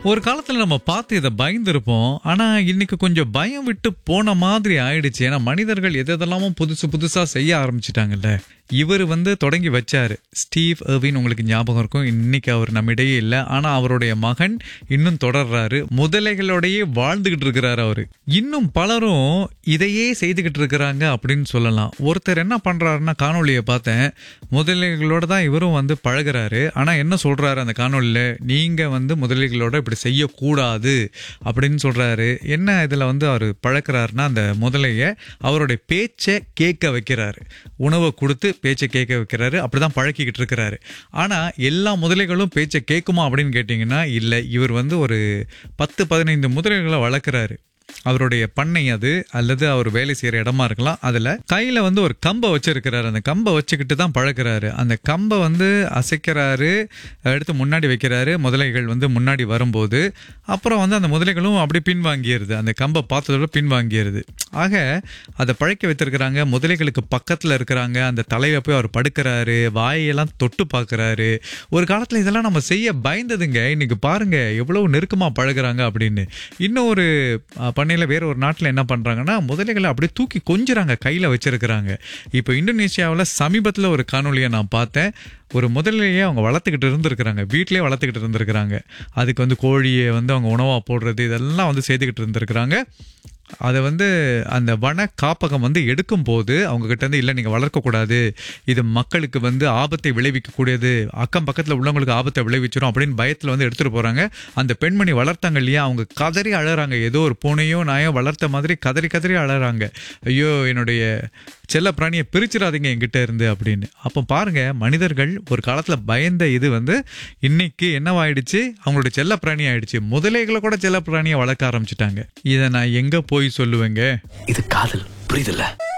ஒரு காலத்துல நம்ம பார்த்து இதை பயந்துருப்போம் ஆனா இன்னைக்கு கொஞ்சம் பயம் விட்டு போன மாதிரி ஆயிடுச்சு ஏன்னா மனிதர்கள் எது எதெல்லாமோ புதுசு புதுசா செய்ய ஆரம்பிச்சிட்டாங்கல்ல இவர் வந்து தொடங்கி வச்சாரு ஸ்டீவ் எர்வின் உங்களுக்கு ஞாபகம் இருக்கும் இன்னைக்கு அவர் நம்மிடையே இல்லை ஆனா அவருடைய மகன் இன்னும் தொடர்றாரு முதலைகளோடயே வாழ்ந்துகிட்டு இருக்கிறாரு அவரு இன்னும் பலரும் இதையே செய்துகிட்டு இருக்கிறாங்க அப்படின்னு சொல்லலாம் ஒருத்தர் என்ன பண்றாருன்னா காணொளியை பார்த்தேன் முதலைகளோட தான் இவரும் வந்து பழகுறாரு ஆனா என்ன சொல்றாரு அந்த காணொளியில நீங்க வந்து முதலைகளோட இப்படி செய்யக்கூடாது அப்படின்னு சொல்றாரு என்ன இதுல வந்து அவர் பழக்கிறாருன்னா அந்த முதலைய அவருடைய பேச்சை கேட்க வைக்கிறாரு உணவை கொடுத்து பேச்சை கேட்க வைக்கிறாரு அப்படிதான் பழக்கிக்கிட்டு இருக்கிறாரு ஆனா எல்லா முதலைகளும் பேச்சை கேட்குமா அப்படின்னு கேட்டிங்கன்னா இல்லை இவர் வந்து ஒரு பத்து பதினைந்து முதலைகளை வளர்க்குறாரு அவருடைய பண்ணை அது அல்லது அவர் வேலை செய்யற இடமா இருக்கலாம் அதுல கையில வந்து ஒரு கம்பை வச்சிருக்கிறாரு அந்த கம்பை வச்சுக்கிட்டு தான் பழக்கிறாரு அந்த கம்பை வந்து அசைக்கிறாரு எடுத்து முன்னாடி வைக்கிறாரு முதலைகள் வந்து முன்னாடி வரும்போது அப்புறம் வந்து அந்த முதலைகளும் அப்படி பின்வாங்கிடுது அந்த கம்பை பார்த்ததோட பின்வாங்கிடுது ஆக அதை பழக்க வைத்திருக்கிறாங்க முதலைகளுக்கு பக்கத்துல இருக்கிறாங்க அந்த தலையில போய் அவர் படுக்கிறாரு வாயெல்லாம் தொட்டு பார்க்கறாரு ஒரு காலத்துல இதெல்லாம் நம்ம செய்ய பயந்ததுங்க இன்னைக்கு பாருங்க எவ்வளவு நெருக்கமா பழகுறாங்க அப்படின்னு இன்னும் ஒரு அஹ், பண்ணையில வேற ஒரு நாட்டுல என்ன பண்றாங்கன்னா முதலைகளை அப்படியே தூக்கி கொஞ்சுறாங்க கையில வச்சிருக்கிறாங்க இப்போ இந்தோனேஷியாவில் சமீபத்துல ஒரு காணொலியை நான் பார்த்தேன் ஒரு முதலையே அவங்க வளர்த்துக்கிட்டு இருந்திருக்கிறாங்க வீட்டிலேயே வளர்த்துக்கிட்டு இருந்திருக்கிறாங்க அதுக்கு வந்து கோழியை வந்து அவங்க உணவா போடுறது இதெல்லாம் வந்து செய்துக்கிட்டு இருந்திருக்கிறாங்க அதை வந்து அந்த வன காப்பகம் வந்து எடுக்கும் போது அவங்க கிட்ட இருந்து இல்லை நீங்கள் வளர்க்கக்கூடாது இது மக்களுக்கு வந்து ஆபத்தை விளைவிக்கக்கூடியது அக்கம் பக்கத்தில் உள்ளவங்களுக்கு ஆபத்தை விளைவிச்சிரும் அப்படின்னு பயத்தில் வந்து எடுத்துகிட்டு போகிறாங்க அந்த பெண்மணி வளர்த்தாங்க இல்லையா அவங்க கதறி அழறாங்க ஏதோ ஒரு பூனையோ நாயோ வளர்த்த மாதிரி கதறி கதறி அழறாங்க ஐயோ என்னுடைய செல்ல பிராணியை பிரிச்சிடாதீங்க என்கிட்ட இருந்து அப்படின்னு அப்போ பாருங்க மனிதர்கள் ஒரு காலத்துல பயந்த இது வந்து இன்னைக்கு என்னவாயிடுச்சு அவங்களுடைய செல்ல பிராணி ஆயிடுச்சு முதலைகளை கூட செல்ல பிராணியை வளர்க்க ஆரம்பிச்சிட்டாங்க இதை நான் எங்க போய் சொல்லுவேங்க இது காதல் புரியுதுல்ல